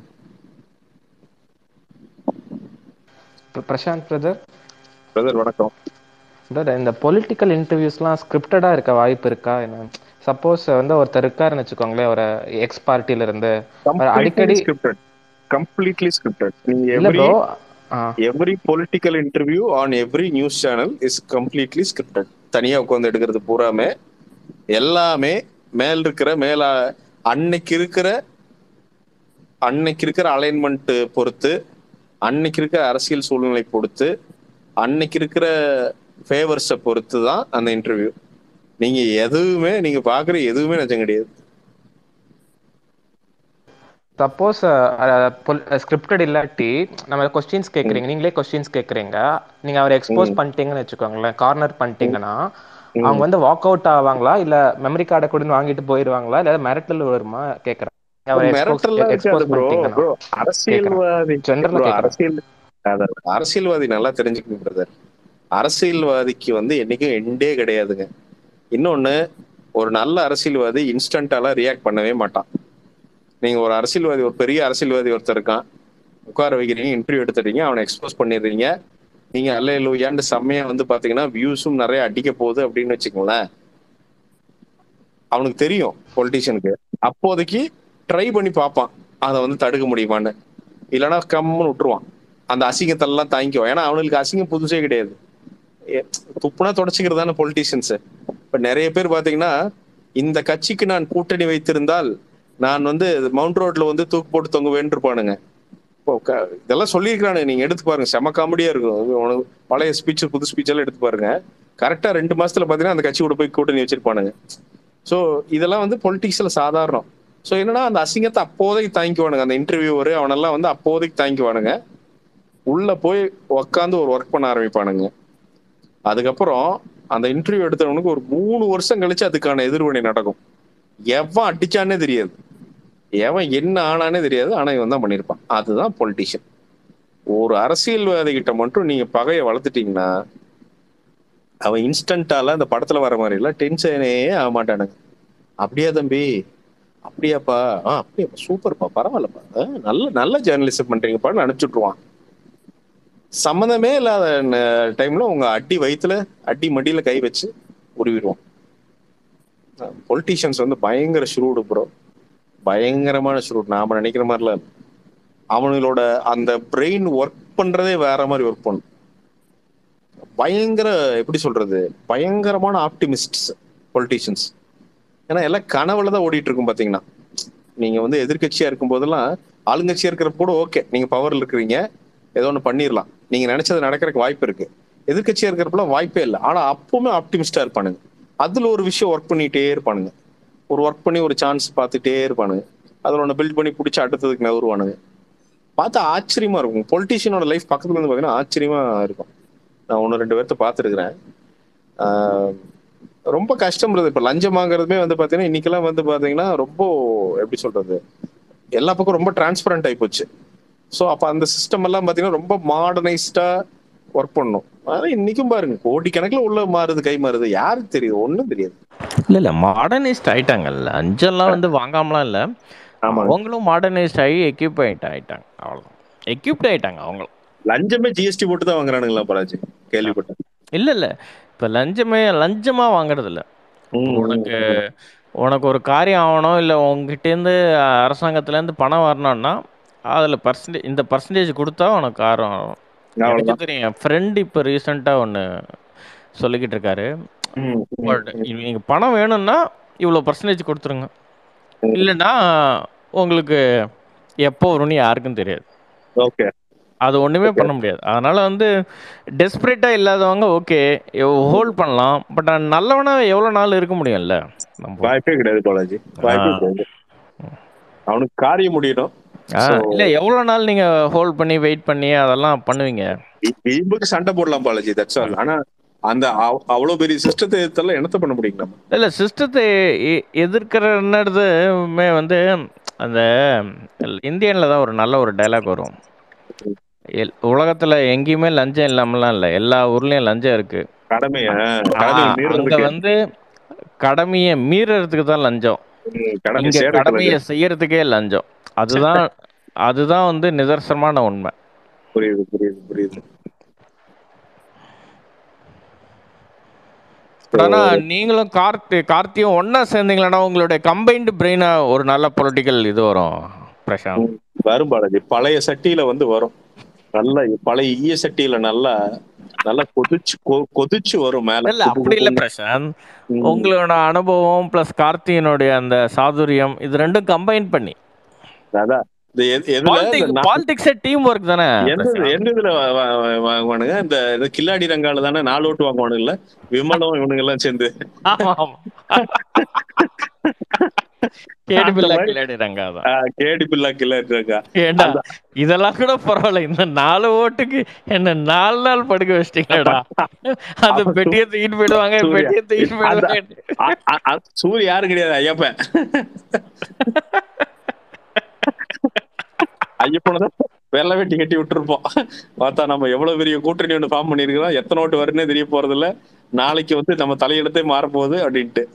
பிர- பிரசாந்த் பிரதர் பிரதர் வணக்கம் பிரதர் இந்த பொலிட்டிக்கல் இன்டர்வியூஸ்லாம் ஸ்கிரிப்டடாக இருக்க வாய்ப்பு இருக்கா என்ன சப்போஸ் வந்து ஒருத்தர் இருக்காருன்னு வச்சுக்கோங்களேன் ஒரு எக்ஸ் பார்ட்டில இருந்து அவர் அடிக்கடி ஸ்கிரிப்டட் கம்ப்ளீட்லி ஸ்கிரிப்டட் நீங்க இல்ல every bro every political interview on every news channel is completely scripted தனியா உட்காந்து எடுக்கிறது பூராமே எல்லாமே மேல் இருக்கிற மேல அன்னைக்கு இருக்கிற அன்னைக்கு இருக்கிற அலைன்மெண்ட் பொறுத்து அன்னைக்கு இருக்கிற அரசியல் சூழ்நிலை பொறுத்து அன்னைக்கு இருக்கிற ஃபேவர்ஸை பொறுத்து தான் அந்த இன்டர்வியூ நீங்க எதுவுமே நீங்க பாக்குற எதுவுமே நிஜம் கிடையாது சப்போஸ் ஸ்கிரிப்டட் இல்லாட்டி நம்ம கொஸ்டின்ஸ் கேட்குறீங்க நீங்களே கொஸ்டின்ஸ் கேட்குறீங்க நீங்க அவரை எக்ஸ்போஸ் பண்ணிட்டீங்கன்னு வச்சுக்கோங்களேன் கார்னர் பண்ணிட்டீங்கன்னா அவங்க வந்து வாக் அவுட் ஆவாங்களா இல்ல மெமரி கார்டை கொடுன்னு வாங்கிட்டு போயிடுவாங்களா இல்ல மிரட்டல் வருமா கேக்குறேன் அவரை மிரட்டல்லாம் இருக்காது எக்ஸ்போஸ் ப்ரோ பண்ணிட்டீங்கன்னா ப்ரோ அரசியல்வாதி General ஆ bro, கேக்குறேன். அரசியல் அதான், அரசியல்வாதி நல்லா தெரிஞ்சுக்கணும் பிரதர் அரசியல்வாதிக்கு வந்து என்னைக்கும் எண்டே கிடையாதுங்க இன்னொன்னு ஒரு நல்ல அரசியல்வாதி இன்ஸ்டன்டாலாம் ரியாக்ட் பண்ணவே மாட்டான் நீங்க ஒரு அரசியல்வாதி ஒரு பெரிய அரசியல்வாதி ஒருத்தர் இருக்கான் உட்கார வைக்கிறீங்க இன்டர்வியூ எடுத்துறீங்க அவனை எக்ஸ்போஸ் பண்ணிடுறீங்க நீங்க அல்ல இல்லையாண்டு செம்மையா வந்து பாத்தீங்கன்னா வியூஸும் நிறைய அடிக்க போகுது அப்படின்னு வச்சுக்கோங்களேன் அவனுக்கு தெரியும் பொலிட்டிஷியனுக்கு அப்போதைக்கு ட்ரை பண்ணி பார்ப்பான் அதை வந்து தடுக்க முடியுமான்னு இல்லைன்னா கம்முன்னு விட்டுருவான் அந்த அசிங்கத்தெல்லாம் தாங்கிக்குவான் ஏன்னா அவனுக்கு அசிங்கம் புதுசே கிடையாது ஏ- துப்புனா தொடச்சிக்கிறது தானே பொலிட்டீஷியன்ஸ் இப்ப நிறைய பேர் பாத்தீங்கன்னா இந்த கட்சிக்கு நான் கூட்டணி வைத்திருந்தால் நான் வந்து மவுண்ட் ரோட்ல வந்து தூக்கு போட்டு தொங்குவேன் இருப்பானுங்க இப்போ க- இதெல்லாம் சொல்லியிருக்கிறானுங்க நீங்க எடுத்து பாருங்க செம காமெடியா இருக்கும் அது உனக்கு பழைய ஸ்பீச் புது ஸ்பீச் எல்லாம் எடுத்து பாருங்க கரெக்டா ரெண்டு மாசத்துல பாத்தீங்கன்னா அந்த கட்சி கூட போய் கூட்டணி வச்சிருப்பானுங்க ஸோ இதெல்லாம் வந்து பொலிட்டிக்ஸ்ல சாதாரணம் ஸோ என்னன்னா அந்த அசிங்கத்தை அப்போதைக்கு தாங்கிக்குவானுங்க அந்த இன்டர்வியூவர் அவனெல்லாம் வந்து அப்போதைக்கு தாங்கிக்குவானுங்க உள்ள போய் உக்காந்து ஒரு ஒர்க் பண்ண ஆரம்பிப்பானுங்க அதுக்கப்புறம் அந்த இன்டர்வியூ எடுத்தவனுக்கு ஒரு மூணு வருஷம் கழிச்சு அதுக்கான எதிர்வினை நடக்கும் எவன் அடிச்சானே தெரியாது எவன் என்ன ஆனானே தெரியாது ஆனா இவன் தான் பண்ணியிருப்பான் அதுதான் பொலிட்டிஷியன் ஒரு அரசியல்வாதி கிட்ட மட்டும் நீங்க பகையை வளர்த்துட்டீங்கன்னா அவன் இன்ஸ்டன்டால அந்த படத்துல வர மாதிரி எல்லாம் டென்ஷனே ஆக மாட்டானுங்க அப்படியா தம்பி அப்படியாப்பா ஆ அப்படியாப்பா சூப்பர்ப்பா பரவாயில்லப்பா ஆ, நல்ல நல்ல ஜேர்னலிசம் பண்றீங்கப்பான்னு அனுப்பிச்சுட்ருவான் சம்மந்தமே இல்லாத டைம்ல உங்க அடி வயித்துல அடி மடியில கை வச்சு உருவிடுவான் பொலிட்டீஷியன்ஸ் வந்து பயங்கர ஷ்ரூடு ப்ரோ பயங்கரமான ஷ்ரூட் நாம நினைக்கிற மாதிரிலாம் இல்ல. அவனுங்களோட அந்த பிரெயின் ஒர்க் பண்றதே வேற மாதிரி ஒர்க் பண்ணும் பயங்கர எப்படி சொல்றது பயங்கரமான ஆப்டிமிஸ்ட்ஸ் பொலிட்டீஷியன்ஸ் ஏன்னா எல்லாம் கனவுல தான் ஓடிட்டு இருக்கும் பாத்தீங்கன்னா நீங்க வந்து எதிர்க்கட்சியா இருக்கும் போதெல்லாம் ஆளுங்கட்சியா இருக்கிறப்ப கூட ஓகே நீங்க பவர்ல இருக்கிறீங்க ஏதோ ஒன்று பண்ணிடலாம் நீங்க நினைச்சது நடக்கிறதுக்கு வாய்ப்பு இருக்கு எதிர்க்கட்சியா இருக்கிறப்பலாம் வாய்ப்பே இல்லை ஆனா அப்பவுமே ஆப்டிமிஸ்டா இருப்பானுங்க அதுல ஒரு விஷயம் ஒர்க் பண்ணிட்டே இருப்பானுங்க ஒரு ஒர்க் பண்ணி ஒரு சான்ஸ் பார்த்துட்டே இருப்பானுங்க அதுல ஒன்று பில்ட் பண்ணி பிடிச்சி அடுத்ததுக்கு நகருவானுங்க பார்த்தா ஆச்சரியமா இருக்கும் பொலிட்டீஷியனோட லைஃப் பக்கத்துல இருந்து பார்த்தீங்கன்னா ஆச்சரியமா இருக்கும் நான் ஒன்று ரெண்டு பேர்த்த பார்த்துருக்குறேன் ரொம்ப கஷ்டம் இருக்குது இப்போ லஞ்சம் வாங்குறதுமே வந்து பார்த்தீங்கன்னா இன்னைக்கெல்லாம் வந்து பார்த்தீங்கன்னா ரொம்ப எப்படி சொல்றது எல்லா பக்கம் ரொம்ப டிரான்ஸ்பரண்ட் ஆகி போச்சு ஸோ அப்போ அந்த சிஸ்டம் எல்லாம் பார்த்தீங்கன்னா ரொம்ப மாடர்னைஸ்டா ஒர்க் பண்ணும் ஆனா இன்னைக்கும் பாருங்க கோடிக்கணக்கில் உள்ள மாறுது கை மாறுது யாருக்கு தெரியுது ஒன்றும் தெரியாது இல்ல இல்ல மாடர்னைஸ்ட் ஆயிட்டாங்கல்ல அஞ்செல்லாம் வந்து வாங்காமலாம் இல்ல ஆமாங்க அவங்களும் மாடர்னைஸ்ட் ஆகி எக்யூப்மெண்ட் ஆயிட்டாங்க அவ்வளவுதான் எக்யூப்ட் ஆயிட்டாங்க அவங்களும் லஞ்சமே ஜிஎஸ்டி போட்டு தான் வாங்குறானுங்களா பராஜி கேள்விப்பட்டேன் இல்ல இல்ல இப்ப லஞ்சமே லஞ்சமா வாங்குறது இல்ல ம், உனக்கு உனக்கு ஒரு காரியம் ஆகணும் இல்லை உங்ககிட்டேருந்து அரசாங்கத்துலேருந்து பணம் வரணும்னா அதில் பர்சன்டேஜ் இந்த பர்சன்டேஜ் கொடுத்தா உனக்கு காரம் வரும். எனக்கு அவ்வளவுதான் தெரியும் என் ஃப்ரெண்டு இப்போ ரீசெண்டாக ஒன்று சொல்லிக்கிட்டு இருக்காரு ம், ம், பட் ம், நீங்கள் பணம் வேணும்னா இவ்வளோ பர்சன்டேஜ் கொடுத்துருங்க ம். இல்லைன்னா உங்களுக்கு எப்போ வரும்னு யாருக்கும் தெரியாது ஓகே அது ஒன்றுமே ஓகே பண்ண முடியாது அதனால வந்து டெஸ்பரேட்டாக இல்லாதவங்க ஓகே ஹோல்ட் பண்ணலாம் பட் நல்லவனா எவ்வளோ நாள் இருக்க முடியும்ல நம்ம வாய்ப்பே கிடையாது பாலாஜி ஆ வாய்ப்பே கிடையாது அவனுக்கு காரியம் முடியணும் ஆ ஸோ இல்லை எவ்வளோ நாள் நீங்கள் ஹோல்ட் பண்ணி வெயிட் பண்ணி அதெல்லாம் பண்ணுவீங்க வீம்புக்கு சண்டை போடலாம் பாலாஜி தட்ஸ் ஆல் ஆனா அந்த அவ்- அவ்வளவு பெரிய சிஸ்டத்தை எதிர்த்தால என்னத்த பண்ண முடியும் நம்ம இல்லை சிஸ்டத்தை எதிர்க்கிறதுமே வந்து அந்த இந்தியனில் தான் ஒரு நல்ல ஒரு டைலாக் வரும் எல் உலகத்தில் எங்கேயுமே லஞ்சம் இல்லாமலாம் இல்லை எல்லா ஊர்லேயும் லஞ்சம் இருக்குது கடமைய ஆ கடமையை அங்கே மீறதுக்கு வந்து கடமையை மீறதுக்கு தான் லஞ்சம் ம், கடமை இங்கே சேர்றதுக்கு கடமையை செய்யறதுக்கே லஞ்சம் அதுதான் அதுதான் வந்து நிதர்சனமான உண்மை புரியுது புரியுது புரியுது பட் ஆனால் நீங்களும் கார்த்தி கார்த்தியும் ஒன்றா சேர்ந்தீங்களா உங்களுடைய கம்பைன்டு பிரெயினாக ஒரு நல்ல பொலிட்டிக்கல் இது வரும் பிரசாந்த் ம், வரும் பாலாஜி பழைய சட்டியில வந்து வரும் நல்ல பழைய ஈய சட்டியில நல்லா நல்லா கொதிச்சு கொ- கொதிச்சு வரும் மேல இல்ல அப்படி இல்ல பிரசாந்த் ம். உங்களோட அனுபவம் பிளஸ் கார்த்தியனுடைய அந்த சாதுரியம் இது ரெண்டும் கம்பைன் பண்ணி அதான் இந்த எது- எதுல இந்த பாலிடிக்ஸ் நா- பாலிடிக்ஸ் டீம் ஒர்க் தானே எந்த பிரசாந்த் எந்த இதுல வா- வா- வா- வாங்குவானுங்க இந்த இந்த கில்லாடி ரங்கால தானே நாலு ஓட்டு வாங்குவானுங்கல்ல விமலும் இவனுங்க எல்லாம் சேர்ந்து ஆமா ஆமா கேடி அந்த பில்லா மாதிரி கில்லாடி ரங்காதான் ஆஹ், கேடி பில்லா கில்லாடி ரங்கா ஏண்டா அந்த இதெல்லாம் கூட பரவாயில்ல இந்த நாலு ஓட்டுக்கு என்ன நாலு நாள் படுக்க வச்சிட்டீங்களா அந்த அப்ப பெட்டியை தூக்கிட்டு போயிடுவாங்க சூர்யா பெட்டியை தூக்கிட்டு அந்த போயிடுவாங்க அ- அ- அ- சூரிய யாரும் கிடையாது ஐயப்பன் ஐயப்பனை தான் வெள்ளை வெட்டி கட்டி விட்டுருப்போம் பார்த்தா நம்ம எவ்வளவு பெரிய கூட்டணி ஒன்று ஃபார்ம் பண்ணிருக்கிறோம் எத்தனை ஓட்டு வருன்னே தெரிய போறது இல்ல நாளைக்கு வந்து நம்ம தலையெடுத்தே மாறப்போகுது அப்படின்ட்டு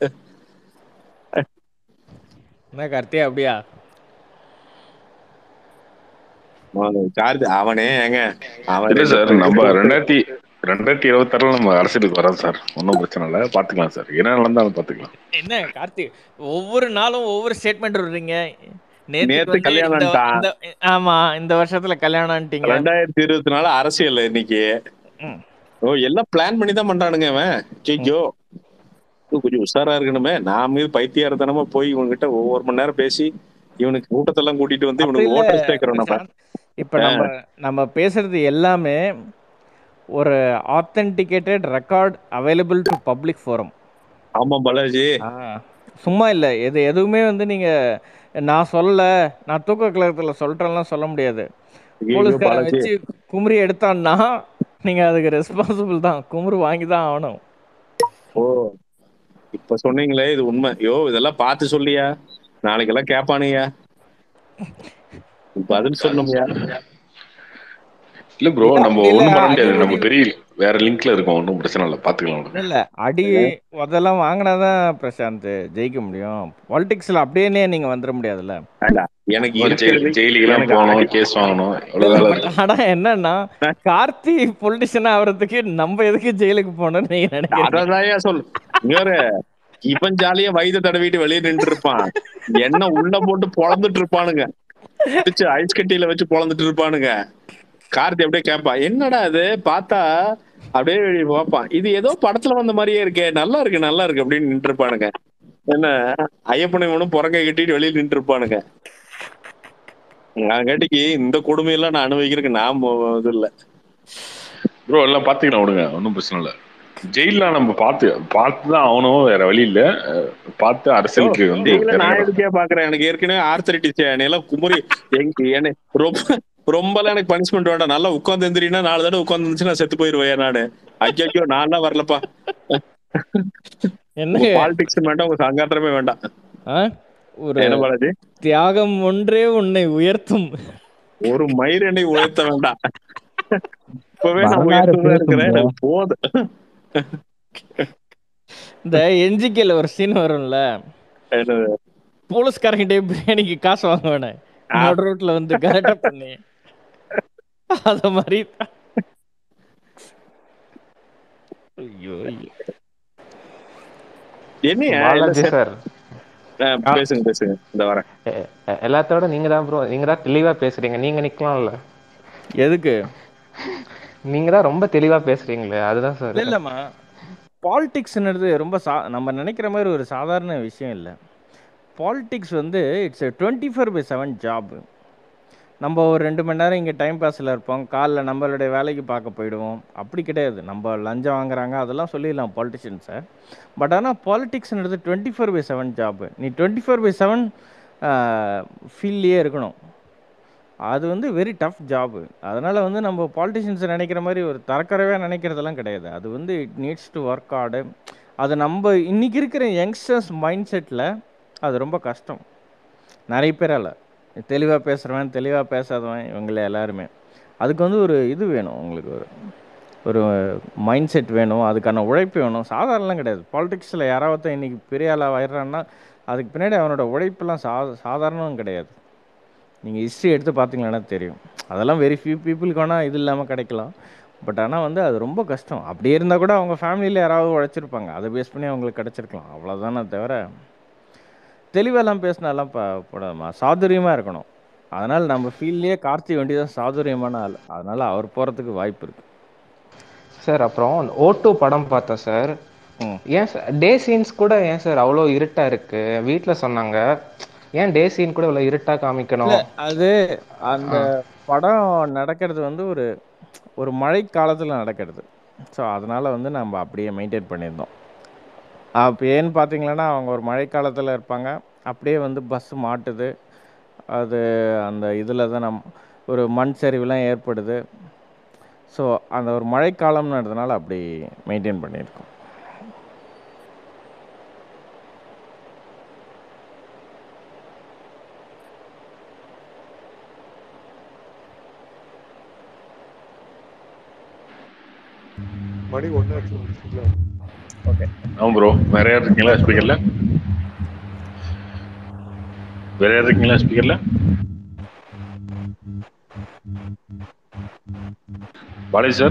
என்ன கார்த்தியா அப்படியா சார்ஜ் அவனே ஏங்க அவன் இல்ல ரெண்டு சார் ரெண்டு நம்ம ஓட்டு ரெண்டாயிரத்தி ரெண்டாயிரத்தி இருபத்தாறுல நம்ம அரசியலுக்கு வரோம் சார் ஒன்றும் பிரச்சனை இல்லை பாத்துக்கலாம் சார் என்ன நடந்தாலும் பாத்துக்கலாம் என்ன கார்த்தி ஒவ்வொரு நாளும் ஒவ்வொரு ஸ்டேட்மெண்ட் விடுறீங்க நேத்துக்கு நேத்து வந்து இந்த கல்யாணம்ட்டான் இந்த ஆமா இந்த வருஷத்துல கல்யாணம்ட்டீங்க ரெண்டாயிரத்தி இருபத்தி நாலு அரசியல் இன்னைக்கு ம். ஓ எல்லாம் பிளான் பண்ணி தான் பண்றானுங்க அவன் ஜெய்யோ கொஞ்சம் உஷாரா இருக்கணுமே நான் மீது பைத்தியாரத்தனமா போய் இவன்கிட்ட ஒவ்வொரு மணி நேரம் பேசி இவனுக்கு கூட்டத்தெல்லாம் கூட்டிட்டு வந்து அப்படி இவனுக்கு இல்ல ஓட்டர் சேர்க்கிறோம் நம்ம பிரசாந்த் இப்ப நம்ம நம்ம பேசுறது எல்லாமே ஒரு authenticated record available to public forum ஆமா பாலாஜி சும்மா இல்லை எது எதுவுமே வந்து நீங்க நான் சொல்லல நான் தூக்க கழகத்துல சொல்றேன்லாம் சொல்ல முடியாது ஐயோ போலீஸ்காரன் பாலாஜி வச்சு குமரி எடுத்தான்னா நீங்க அதுக்கு ரெஸ்பான்சிபிள் தான் குமுறு வாங்கி தான் ஆகணும் ஓ இப்ப சொன்னீங்களே இது உண்மை யோ இதெல்லாம் பார்த்து சொல்லியா நாளைக்கெல்லாம் கேட்பானுயா பதில் சொல்லணும்யா இல்ல ப்ரோ இல்ல நம்ம அப்படி இல்ல ஒண்ணும் பண்ண அடி முடியாது நம்ம உடி பெரிய வேற லிங்க்ல இருக்கோம் ஒன்றும் பிரச்சனை இல்லை பாத்துக்கலாம் இல்ல விடுங்க இல்ல அடி அதெல்லாம் வாங்கினாதான் பிரசாந்த் ஜெயிக்க முடியும் பாலிடிக்ஸ்ல அப்படியே நீங்க வந்துட முடியாதுல்ல வேண்டாம் எனக்கு ஒரு ஜெயில் இருக்கிறது ஜெயிலுக்கெல்லாம் எனக்கு போகணும் அடி கேஸ் வாங்கணும் அவ்வளவு இல்ல வேலை பட் இருக்கு ஆனா என்னன்னா கார்த்தி பொலிட்டிஷியன் ஆகிறதுக்கு நம்ம எதுக்கு ஜெயிலுக்கு போகணும்னு நீங்க நினைக்கிறீங்க அததாயா சொல் இவரு இவன் ஜாலியா வயிறு தடவிட்டு வெளியே நின்று இருப்பான் என்ன உள்ள போட்டு பொழந்துட்டு இருப்பானுங்க பிடிச்சு ஐஸ் கட்டியில வச்சு பொழந்துட்டு இருப்பானுங்க கார்த்தி அப்படியே கேட்பான் என்னடா இது பார்த்தா அப்படியே பார்ப்பான் இது ஏதோ படத்துல வந்த மாதிரியே இருக்கே நல்லா இருக்கு நல்லா இருக்கு அப்படின்னு நின்று இருப்பானுங்க என்ன ஐயப்பனை இவனும் புறங்கை கட்டிட்டு வெளியில நின்று இருப்பானுங்க நான் கேட்டிக்கு இந்த கொடுமையெல்லாம் நான் அனுபவிக்கிறதுக்கு நான் மொ- இது இல்ல ப்ரோ எல்லாம் பாத்துக்கலாம் விடுங்க ஒன்றும் பிரச்சனை இல்லை ஜெயில நம்ம பார்த்து பார்த்து தான் ஆகணும் வேற வழி இல்ல அஹ் பார்த்து ஓ அரசியலுக்கு வந்து ஜெயில நான் இறங்கணும் எதுக்கே பாக்குறேன் எனக்கு ஏற்கனவே ஆர்த்தரைட்டிஸ் என்னையெல்லாம் குமரி எங்க என்ன ரொம்ப ரொம்பலாம் எனக்கு பனிஷ்மெண்ட் வேண்டாம் நல்லா உட்காந்து எந்திரினா நாலு தடவை உட்காந்து இருந்துச்சு நான் செத்து போயிருவேன் நானு ஐயோ நான்லாம் வரலப்பா உங்க என்னங்க பாலிடிக்ஸ் வேண்டாம் உங்க சங்காத்திரமே வேண்டாம் ஆ? ஒரு என்ன பாலாஜி தியாகம் ஒன்றே உன்னை உயர்த்தும் ஒரு மயிர் என்னை உயர்த்த வேண்டாம் இப்பவே நான் வரலாறு உயர்த்துதான் பேசும் இருக்கிறேன் bro. எனக்கு போதும் இந்த என்ஜிகேல ஒரு சீன் வரும்ல என்னது போலீஸ்காரங்கிட்டே பிரியாணிக்கு காசு வாங்க வேணாம் ஆ, நடு ரோட்ல வந்து கரெக்டா பண்ணி அத மாதிரி தான். ஐயோ ஐயோ. என்னையா எல்லாம் பாலாஜி செத்- சார் அஹ் பேசுங்க பேசுங்க இந்த வரேன் எ- எ- எல்லாத்தோட நீங்க தான் ப்ரோ நீங்க தான் தெளிவா பேசுறீங்க நீங்க நிக்கலாம்ல எதுக்கு நீங்க தான் ரொம்ப தெளிவா பேசுறீங்களே அதுதான் சார் இல்ல இல்லம்மா பாலிடிக்ஸ்ன்றது ரொம்ப சா நம்ம நினைக்கிற மாதிரி ஒரு சாதாரண விஷயம் இல்லை பாலிடிக்ஸ் வந்து it's twenty four by seven job நம்ம ஒரு ரெண்டு மணி நேரம் இங்கே டைம் பாஸில் இருப்போம் காலைல நம்மளுடைய வேலைக்கு பார்க்க போயிடுவோம் அப்படி கிடையாது நம்ம லஞ்சம் வாங்குறாங்க அதெல்லாம் சொல்லிடலாம் பாலிட்டிஷியன்ஸை பட் ஆனால் பாலிடிக்ஸ்ன்றது twenty four by seven job நீ டுவெண்ட்டி ஃபோர் பை செவன் ஃபீல்ட்லேயே இருக்கணும் அது வந்து வெரி டஃப் ஜாப் அதனால் வந்து நம்ம பாலிட்டிஷியன்ஸ் நினைக்கிற மாதிரி ஒரு தரக்குறைவாக நினைக்கிறதெல்லாம் கிடையாது அது வந்து it needs to work hard அது நம்ம இன்றைக்கி இருக்கிற யங்ஸ்டர்ஸ் மைண்ட் செட்டில் அது ரொம்ப கஷ்டம் நிறைய பேரால் தெளிவாக பேசுகிறவன் தெளிவாக பேசாதவன் இவங்கள எல்லாருமே அதுக்கு வந்து ஒரு இது வேணும் உங்களுக்கு ஒரு ஒரு மைண்ட் செட் வேணும் அதுக்கான உழைப்பு வேணும் சாதாரணலாம் கிடையாது பாலிடிக்ஸில் யாராவது இன்றைக்கி பெரிய ஆளாக ஆயிடுறான்னா அதுக்கு பின்னாடி அவனோட உழைப்பெல்லாம் சா சாதாரணம் கிடையாது நீங்கள் ஹிஸ்ட்ரி எடுத்து பார்த்தீங்கன்னா தெரியும் அதெல்லாம் வெரி ஃபியூ பீப்புளுக்கு வேணால் இது இல்லாமல் கிடைக்கலாம் பட் ஆனால் வந்து அது ரொம்ப கஷ்டம் அப்படியே இருந்தால் கூட அவங்க ஃபேமிலியில் யாராவது உழைச்சிருப்பாங்க அதை பேஸ் பண்ணி அவங்களுக்கு கிடச்சிருக்கலாம் அவ்வளோதானே தவிர தெளிவெல்லாம் பேசினாலாம் ப படாமா சாதுரியமாக இருக்கணும் அதனால் நம்ம ஃபீல்ட்லேயே கார்த்தி வண்டி தான் சாதுரியமான ஆள் அதனால் அவர் போகிறதுக்கு வாய்ப்பு இருக்குது சார் அப்புறம் ஓட்டோ படம் பார்த்தேன் சார் ம். ஏன் சார் டே சீன்ஸ் கூட ஏன் சார் அவ்வளோ இருட்டா இருக்கு வீட்ல சொன்னாங்க ஏன் டே சீன் கூட இவ்வளோ இருட்டா காமிக்கணும் அது அந்த படம் நடக்கிறது வந்து ஒரு ஒரு மழை காலத்தில் நடக்கிறது ஸோ அதனால் வந்து நம்ம அப்படியே மெயின்டைன் பண்ணியிருந்தோம் அப்போ ஏன்னு பார்த்தீங்கன்னா அவங்க ஒரு மழை காலத்தில் இருப்பாங்க அப்படியே வந்து பஸ் மாட்டுது அது அந்த இதில் தான் நம் ஒரு மண் சரிவுலாம் ஏற்படுது ஸோ அந்த ஒரு மழைக்காலம்ன்றதுனால அப்படி மெயின்டைன் பண்ணியிருக்கோம் மணி ஒன்னு ஆச்சு முடிச்சுங்களா ஆமாம் ப்ரோ வேற யார் இருக்கீங்களா ஸ்பீக்கர்ல வேற யார் இருக்கீங்களா ஸ்பீக்கர்ல பாலாஜி சார்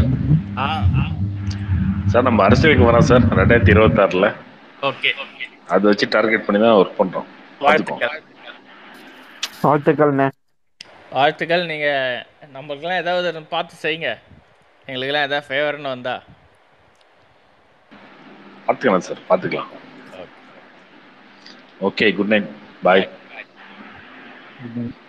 சார் நம்ம அரசியலுக்கு வரோம் சார் ரெண்டாயிரத்தி இருபத்தாறுல ஓகே அதை வச்சு டார்கெட் பண்ணி தான் ஒர்க் பண்றோம் பார்த்துக்கோங்க வாழ்த்துக்கள்ண்ணே வாழ்த்துக்கள் நீங்கள் நம்மளுக்கெல்லாம் ஏதாவது ஒண்ணு பார்த்து செய்யுங்க எங்களுக்கெல்லாம் ஏதாவது ஃபேவர்னு வந்தா பார்த்துக்கலாம் சார் பார்த்துக்கலாம் ஓகே குட் நைட் பாய் ம்.